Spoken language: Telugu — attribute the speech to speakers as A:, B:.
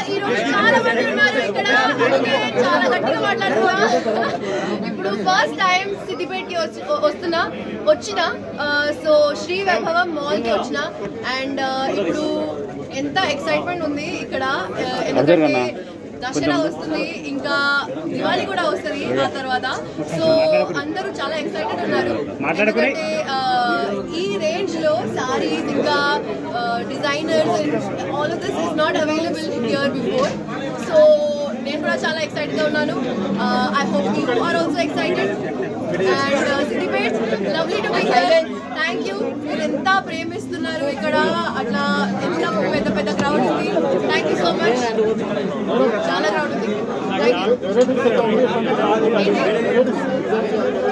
A: ఈ రోజు చాలా మంది ఉన్నారు ఇక్కడ అందుకే చాలా గట్టిగా మాట్లాడుతున్నా ఇప్పుడు ఫస్ట్ టైం సిద్దిపేటకి వచ్చి వస్తున్నా వచ్చిన సో శ్రీ వైభవం మాల్ కి వచ్చిన అండ్ ఇప్పుడు ఎంత ఎక్సైట్మెంట్ ఉంది ఇక్కడ ఆ, ఎందుకంటే దసరా వస్తుంది ఇంకా దివాళీ కూడా వస్తుంది ఆ తర్వాత సో అందరూ చాలా ఎక్సైటెడ్ ఉన్నారు ఎందుకంటే ఆ, ఈ రేంజ్ లో సారీస్ ఇంకా designers all of this is not available here before so నేను కూడా చాలా ఎక్సైటెడ్ గా ఉన్నాను I hope you are also excited and Siddipet lovely to be here thank you మీరు ఎంత ప్రేమిస్తున్నారు ఇక్కడ అట్లా ఎంత పెద్ద పెద్ద క్రౌడ్ ఉంది థ్యాంక్ యూ సో మచ్ చాలా క్రౌడ్ ఉంది థ్యాంక్ యూ